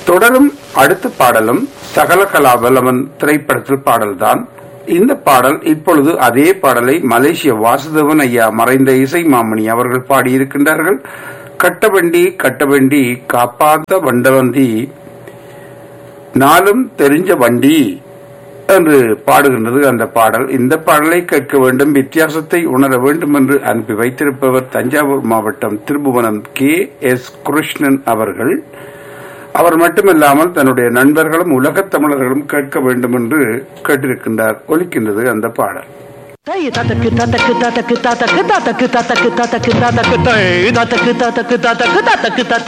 தொடரும் அடுத்த பாடலும் சகல கலாபலவன் திரைப்படத்தில் பாடல்தான் இந்த பாடல் இப்பொழுது அதே பாடலை மலேசிய வாசுதேவன் ஐயா மறைந்த இசை மாமணி அவர்கள் பாடியிருக்கின்றார்கள் கட்டவண்டி கட்டவண்டி காப்பாத்த வண்டவந்தி நாளும் தெரிஞ்ச வண்டி என்று பாடுகின்றது அந்த பாடல் இந்த பாடலை கேட்க வேண்டும் வித்தியாசத்தை உணர வேண்டும் என்று அனுப்பி வைத்திருப்பவர் தஞ்சாவூர் மாவட்டம் திருபுவனம் கே எஸ் கிருஷ்ணன் அவர்கள் அவர் மட்டுமல்லாமல் தன்னுடைய நண்பர்களும் உலகத் தமிழர்களும் கேட்க வேண்டும் என்று கேட்டிருக்கின்றார் ஒலிக்கின்றது அந்த பாடல் தை ததக்கு ததக்கு ததக்கு ததக்கு ததக்கு ததக்கு ததக்கு ததக்கு தை ததக்கு ததக்கு ததக்கு ததக்கு ததக்கு